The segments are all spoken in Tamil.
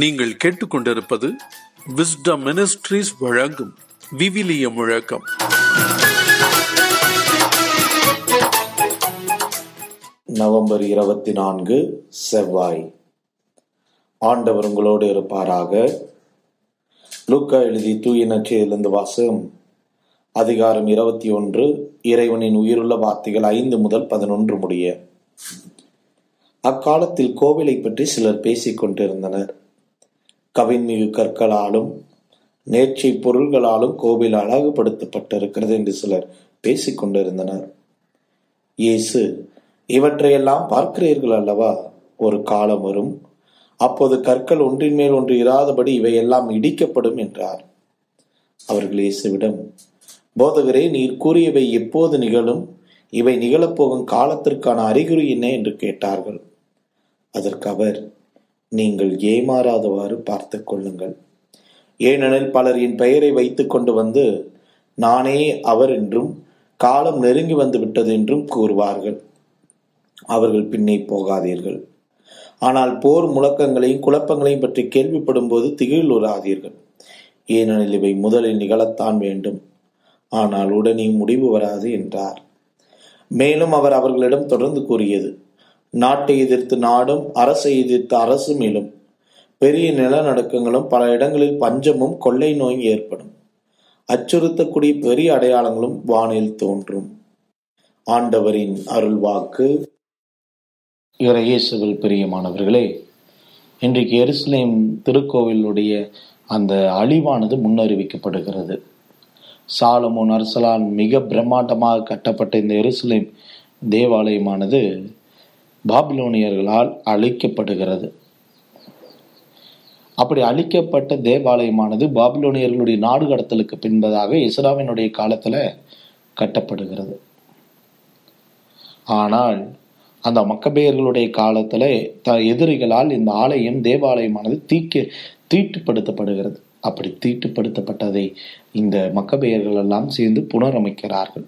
நீங்கள் கேட்டுக்கொண்டிருப்பது விஸ்டம் மினிஸ்ட்ரீஸ் வழங்கும் விவிலிய முழக்கம் நவம்பர் இருபத்தி நான்கு செவ்வாய் ஆண்டவர் உங்களோடு இருப்பாராக லூக்கா எழுதி தூய நற்செய்தியிலிருந்து வாசகம் அதிகாரம் இருபத்தி ஒன்று இறைவனின் உயிருள்ள வார்த்தைகள் ஐந்து முதல் பதினொன்று முடிய அக்காலத்தில் கோவிலை பற்றி சிலர் பேசிக் கொண்டிருந்தனர் கவின்மிகு கற்களாலும் நேர்ச்சை பொருள்களாலும் கோவில் அழகுபடுத்தப்பட்டிருக்கிறது என்று சிலர் பேசிக் கொண்டிருந்தனர் இயேசு இவற்றையெல்லாம் பார்க்கிறீர்கள் அல்லவா ஒரு காலம் வரும் அப்போது கற்கள் ஒன்றின் மேல் ஒன்று இராதபடி இவையெல்லாம் இடிக்கப்படும் என்றார் அவர்கள் இயேசுவிடம் போதகரே நீர் கூறியவை எப்போது நிகழும் இவை நிகழப்போகும் காலத்திற்கான அறிகுறி என்ன என்று கேட்டார்கள் அதற்கு அவர் நீங்கள் ஏமாறாதவாறு பார்த்து கொள்ளுங்கள் ஏனெனில் பலர் என் பெயரை வைத்துக் கொண்டு வந்து நானே அவர் என்றும் காலம் நெருங்கி வந்து விட்டது என்றும் கூறுவார்கள் அவர்கள் பின்னே போகாதீர்கள் ஆனால் போர் முழக்கங்களையும் குழப்பங்களையும் பற்றி கேள்விப்படும் போது திகிலுறாதீர்கள் ஏனெனில் இவை முதலில் நிகழத்தான் வேண்டும் ஆனால் உடனே முடிவு வராது என்றார் மேலும் அவர் அவர்களிடம் தொடர்ந்து கூறியது நாட்டை எதிர்த்து நாடும் அரசை எதிர்த்து அரசும் எழும் பெரிய நிலநடுக்கங்களும் பல இடங்களில் பஞ்சமும் கொள்ளை நோயும் ஏற்படும் அச்சுறுத்தக்கூடிய பெரிய அடையாளங்களும் வானில் தோன்றும் ஆண்டவரின் அருள்வாக்கு இறையேசுவில் பிரியமானவர்களே இன்றைக்கு எருசலேம் திருக்கோவிலுடைய அந்த அழிவானது முன்னறிவிக்கப்படுகிறது சாலமோன் அரசலால் மிக பிரம்மாண்டமாக கட்டப்பட்ட இந்த எருசலேம் தேவாலயமானது பாபிலோனியர்களால் அழிக்கப்படுகிறது அப்படி அழிக்கப்பட்ட தேவாலயமானது பாபிலோனியர்களுடைய நாடு கடத்தலுக்கு பின்பதாக இஸ்ராவினுடைய காலத்துல கட்டப்படுகிறது ஆனால் அந்த மக்கபேயர்களுடைய காலத்துல த எதிரிகளால் இந்த ஆலயம் தேவாலயமானது தீக்கு தீட்டுப்படுத்தப்படுகிறது அப்படி தீட்டுப்படுத்தப்பட்டதை இந்த மக்கபேயர்கள் எல்லாம் சேர்ந்து புனரமைக்கிறார்கள்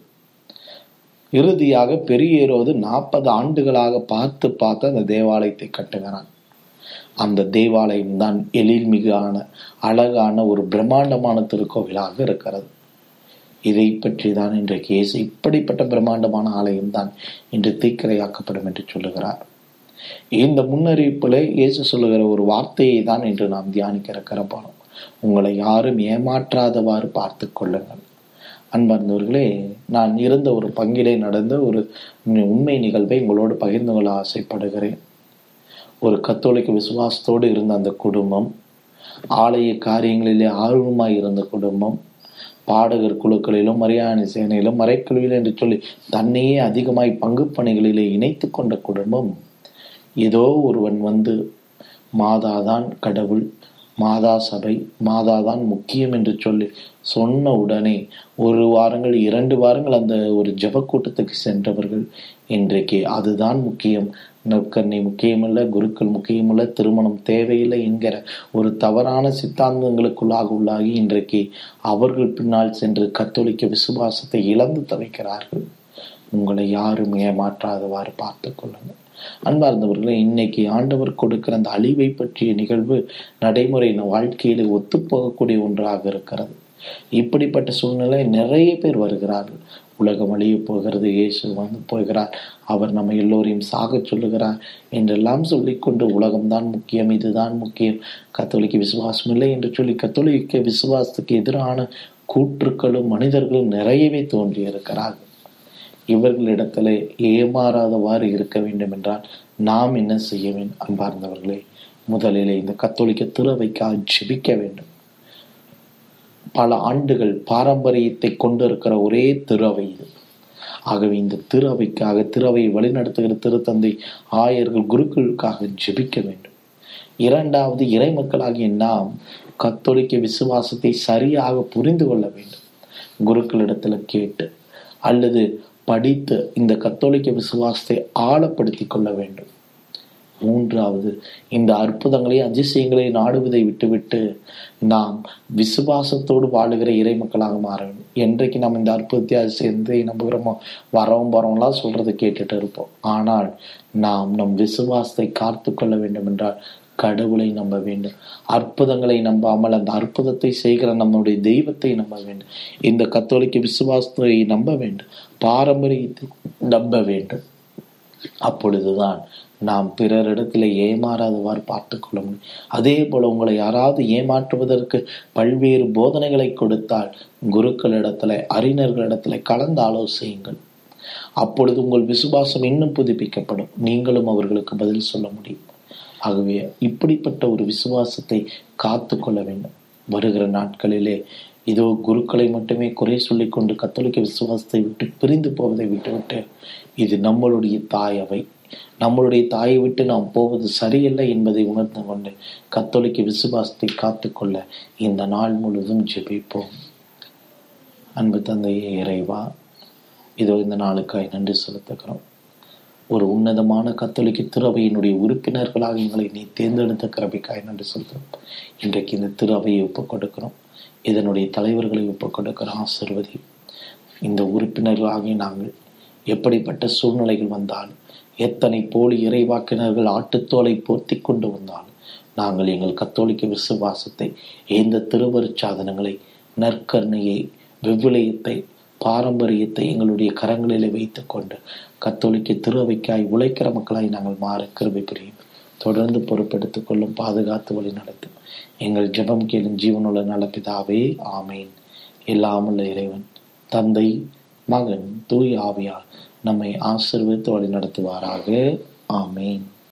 இறுதியாக பெரியேறுவது நாற்பது ஆண்டுகளாக பார்த்து பார்த்து அந்த தேவாலயத்தை கட்டுகிறான் அந்த தேவாலயம் தான் எழில்மிகான அழகான ஒரு பிரம்மாண்டமான திருக்கோவிலாக இருக்கிறது இதை பற்றி தான் இன்றைக்கு இயேசு இப்படிப்பட்ட பிரம்மாண்டமான ஆலயம் தான் இன்று தீக்கிரையாக்கப்படும் என்று சொல்லுகிறார் இந்த முன்னறிவிப்பில் இயேசு சொல்லுகிற ஒரு வார்த்தையை தான் இன்று நாம் தியானிக்க இருக்கிற போனோம் உங்களை யாரும் ஏமாற்றாதவாறு பார்த்து கொள்ளுங்கள் அன்பார்ந்தவர்களே நான் இருந்த ஒரு பங்கிலே நடந்த ஒரு உண்மை நிகழ்வை உங்களோடு பகிர்ந்து கொள்ள ஆசைப்படுகிறேன் ஒரு கத்தோலிக்க விசுவாசத்தோடு இருந்த அந்த குடும்பம் ஆலய காரியங்களிலே ஆர்வமாய் இருந்த குடும்பம் பாடகர் குழுக்களிலும் மரியாதை சேனையிலும் மறைக்குழுவில் என்று சொல்லி தன்னையே அதிகமாய் பங்கு பணிகளிலே இணைத்து கொண்ட குடும்பம் ஏதோ ஒருவன் வந்து மாதாதான் கடவுள் மாதா சபை மாதாதான் முக்கியம் என்று சொல்லி சொன்ன உடனே ஒரு வாரங்கள் இரண்டு வாரங்கள் அந்த ஒரு ஜப கூட்டத்துக்கு சென்றவர்கள் இன்றைக்கு அதுதான் முக்கியம் நற்கண்ணி முக்கியமல்ல குருக்கள் முக்கியமல்ல திருமணம் தேவையில்லை என்கிற ஒரு தவறான சித்தாந்தங்களுக்குள்ளாக உள்ளாகி இன்றைக்கு அவர்கள் பின்னால் சென்று கத்தோலிக்க விசுவாசத்தை இழந்து தவிக்கிறார்கள் உங்களை யாரும் ஏமாற்றாதவாறு பார்த்து கொள்ளுங்கள் அன்பார்ந்தவர்களே இன்னைக்கு ஆண்டவர் கொடுக்கிற அந்த அழிவை பற்றிய நிகழ்வு நடைமுறை வாழ்க்கையில ஒத்துப்போகக்கூடிய ஒன்றாக இருக்கிறது இப்படிப்பட்ட சூழ்நிலை நிறைய பேர் வருகிறார்கள் உலகம் அழிய போகிறது இயேசு வந்து போகிறார் அவர் நம்ம எல்லோரையும் சாக சொல்லுகிறார் என்றெல்லாம் சொல்லிக்கொண்டு உலகம்தான் முக்கியம் இதுதான் முக்கியம் கத்தோலிக்க விசுவாசம் இல்லை என்று சொல்லி கத்தோலிக்க விசுவாசத்துக்கு எதிரான கூற்றுக்களும் மனிதர்களும் நிறையவே தோன்றி இருக்கிறார்கள் இவர்களிடத்துல ஏமாறாதவாறு இருக்க வேண்டும் என்றால் நாம் என்ன செய்ய வேண்டும் அன்பார்ந்தவர்களே முதலிலே இந்த கத்தோலிக்க திறவைக்காக ஜெபிக்க வேண்டும் பல ஆண்டுகள் பாரம்பரியத்தை கொண்டிருக்கிற ஒரே திறவை இது ஆகவே இந்த திறவைக்காக திறவை வழிநடத்துகிற திருத்தந்தை ஆயர்கள் குருக்களுக்காக ஜெபிக்க வேண்டும் இரண்டாவது இறை மக்களாகிய நாம் கத்தோலிக்க விசுவாசத்தை சரியாக புரிந்து கொள்ள வேண்டும் குருக்களிடத்துல கேட்டு அல்லது படித்து இந்த கத்தோலிக்க விசுவாசத்தை ஆழப்படுத்தி கொள்ள வேண்டும் மூன்றாவது இந்த அற்புதங்களை அதிசயங்களை நாடுவதை விட்டுவிட்டு நாம் விசுவாசத்தோடு வாழுகிற இறை மக்களாக மாற வேண்டும் என்றைக்கு நம்ம இந்த அற்புதத்தை அதிசயத்தை நம்புகிறோமோ வரவும் போறவங்களாம் சொல்றதை கேட்டுட்டு இருப்போம் ஆனால் நாம் நம் விசுவாசத்தை காத்து கொள்ள வேண்டும் என்றால் கடவுளை நம்ப வேண்டும் அற்புதங்களை நம்பாமல் அந்த அற்புதத்தை செய்கிற நம்முடைய தெய்வத்தை நம்ப வேண்டும் இந்த கத்தோலிக்க விசுவாசத்தை நம்ப வேண்டும் பாரம்பரியத்தை நம்ப வேண்டும் அப்பொழுதுதான் நாம் பிறரிடத்தில் ஏமாறாதவாறு பார்த்து கொள்ள முடியும் அதே போல உங்களை யாராவது ஏமாற்றுவதற்கு பல்வேறு போதனைகளை கொடுத்தால் குருக்களிடத்துல அறிஞர்களிடத்துல கலந்து ஆலோசியுங்கள் அப்பொழுது உங்கள் விசுவாசம் இன்னும் புதுப்பிக்கப்படும் நீங்களும் அவர்களுக்கு பதில் சொல்ல முடியும் ஆகவே இப்படிப்பட்ட ஒரு விசுவாசத்தை காத்து கொள்ள வேண்டும் வருகிற நாட்களிலே இதோ குருக்களை மட்டுமே குறை சொல்லிக் கொண்டு கத்தோலிக்க விசுவாசத்தை விட்டு பிரிந்து போவதை விட்டுவிட்டு இது நம்மளுடைய தாய் அவை நம்மளுடைய தாயை விட்டு நாம் போவது சரியல்ல என்பதை உணர்ந்து கொண்டு கத்தோலிக்க விசுவாசத்தை காத்துக்கொள்ள இந்த நாள் முழுவதும் ஜெபிப்போம் அன்பு தந்தையே இறைவா இதோ இந்த நாளுக்காய் நன்றி செலுத்துகிறோம் ஒரு உன்னதமான கத்தோலிக்க திருவையினுடைய உறுப்பினர்களாக எங்களை நீ தேர்ந்தெடுத்த கிரபிக்காய் நன்றி செலுத்துகிறோம் இன்றைக்கு இந்த திருவையை ஒப்புக் கொடுக்கிறோம் இதனுடைய தலைவர்களை ஒப்புக் கொடுக்கிற ஆசிர்வதி இந்த உறுப்பினர்களாகிய நாங்கள் எப்படிப்பட்ட சூழ்நிலைகள் வந்தாலும் எத்தனை போலி இறைவாக்கினர்கள் ஆட்டுத்தோலை போர்த்தி கொண்டு வந்தாலும் நாங்கள் எங்கள் கத்தோலிக்க விசுவாசத்தை இந்த திருவருச்சாதனங்களை நற்கருணையை வெவ்விளையத்தை பாரம்பரியத்தை எங்களுடைய கரங்களிலே வைத்துக்கொண்டு கத்தோலிக்க திருவைக்காய் உழைக்கிற மக்களாய் நாங்கள் மாற கிருபை புரியும் தொடர்ந்து பொறுப்பெடுத்துக் கொள்ளும் பாதுகாத்து வழி நடத்தும் எங்கள் ஜெபம் கேளும் ஜீவனுள்ள நலப்பிதாவே ஆமேன் எல்லாமுள்ள இறைவன் தந்தை மகன் தூய் ஆவியார் நம்மை ஆசிர்வதித்து வழி நடத்துவாராக ஆமேன்